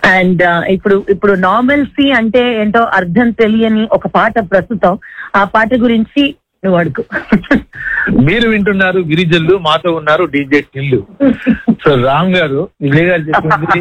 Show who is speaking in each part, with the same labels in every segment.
Speaker 1: And ఇప్పుడు ఇప్పుడు normalcy అంటే ఏంటో అర్థం తెలియని ఒక పాట ప్రస్తుతం ఆ పాట గురించి నువ్వు అడుగు
Speaker 2: మీరు వింటున్నారు గిరిజల్లు మాతో ఉన్నారు డీజే టిల్లు సో రామ్ గారు విజయ్ గారు చెప్పింది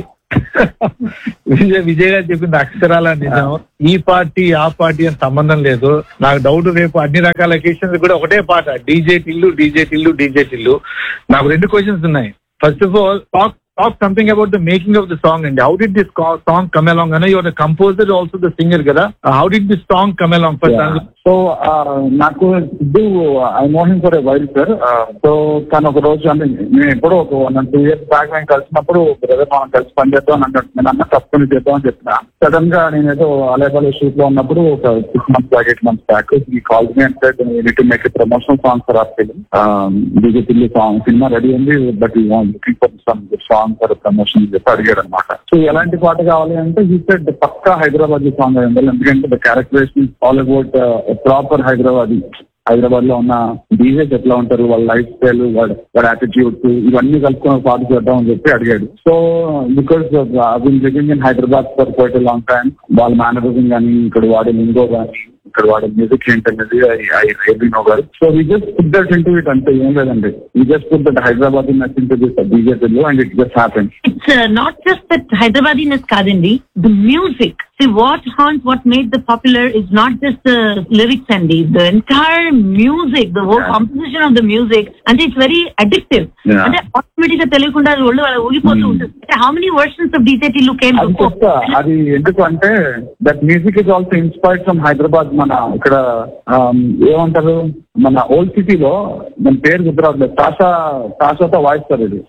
Speaker 2: విజయ్ విజయ్ గారు చెప్పింది అక్షరాల నిజం ఈ పార్టీ ఆ పార్టీ అని సంబంధం లేదు నాకు డౌట్ రేపు అన్ని రకాల అకేషన్స్ కూడా ఒకటే పాట DJ Tillu DJ Tillu DJ Tillu నాకు రెండు క్వశ్చన్స్ ఉన్నాయి first of all talk talk something about the making of the song అండి how did this song come along అన్న your composer also the singer కదా how did this song come along first
Speaker 3: so నాకు Siddhu I know him for a while sir so తను ఒక రోజు అంటే నేను ఎప్పుడో ఒక వన్ టూ ఇయర్స్ బ్యాక్ మేము కలిసినప్పుడు బ్రదర్ మనం కలిసి పనిచేద్దాం అని అంటాడు నేను అన్న తప్పని చేద్దాం అని చెప్పిన సడన్ గా నేను ఏదో అలేబాలే షూట్ లో ఉన్నప్పుడు ఒక six months back eight months back ఈ కాల్ మీ అంటే to make promotional song for our film BJP song సినిమా రెడీ ఉంది but you want looking for some song for promotion చెప్పి అడిగాడు అనమాట సో ఎలాంటి పాట కావాలి అంటే ఈ సెడ్ పక్కా హైదరాబాద్ సాంగ్ అయి ఉండాలి ఎందుకంటే the characterisation all about proper Hyderabad Hyderabad లో ఉన్న డీజేస్ ఎట్లా ఉంటారు వాళ్ళ లైఫ్ స్టైల్ వాడి వాడి యాటిట్యూడ్స్ ఇవన్నీ కలుపుకొని పాట చేద్దాం అని చెప్పి అడిగాడు so because been living in Hyderabad for quite long time వాళ్ళ మేనరిజం కానీ ఇక్కడ వాడే లింగో కానీ ఇక్కడ వాడే మ్యూజిక్ ఏంటనేది ఐ రియలీ నో గారు so we just put that into it అంటే ఏం లేదండి we just put that Hyderabad in into this DJ and it just happen
Speaker 1: it's not just that Hyderabadiness కాదండి ద మ్యూజిక్ సి వాట్ హాన్స్ what made the popular is not just lyrics అండి the entire music the whole
Speaker 3: Yeah.
Speaker 1: Composition of the music అంటే it's very addictive
Speaker 3: Yeah.
Speaker 1: అంటే automatic గా తెలియకుండా అది ఒళ్ళు అలా ఊగిపోతూ
Speaker 3: Hmm.
Speaker 1: ఉంటుంది హౌ మెనీ వర్షన్స్ ఆఫ్ డీజేటీ లుక్ కేమ్
Speaker 3: అది చెప్తా అది ఎందుకు అంటే that music is also inspired from Hyderabad మన ఇక్కడ ఆమ్, ఏమంటారు మన ఓల్డ్ సిటీలో మన పేరు గుర్తురావట్లేదు టాషా టాషాతో వాయిస్తారు ఇది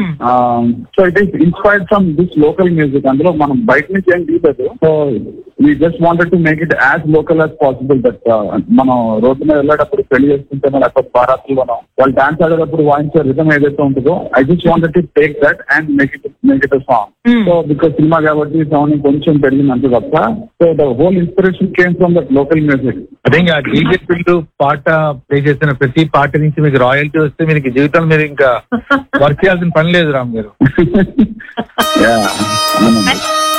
Speaker 3: so it is inspired from this local music అందులో మనం బయట నుంచి ఏం తీయలేదు so we just wanted to make it as local as possible that మనం రోడ్డు మీద వెళ్ళేటప్పుడు పెళ్లి చేసుకుంటే లేకపోతే బారాత్రిలోనో వాళ్ళు డాన్స్ ఆడేటప్పుడు వాయించే రిథం ఏదైతే ఉంటుందో I just wanted to take that and make it make it a song
Speaker 1: Hmm.
Speaker 3: So because సినిమా కాబట్టి సౌండ్ కొంచెం పెరిగింది అంతే తప్ప so the whole inspiration came from that local music
Speaker 2: అదే ఇంకా డీజే టిల్లు పాట ప్లే చేసిన ప్రతి పాట నుంచి మీకు రాయల్టీ వస్తే మీకు జీవితం మీరు ఇంకా వర్క్ చేయాల్సిన పని లేదు రామ్ గారు
Speaker 3: yeah, అవునండి.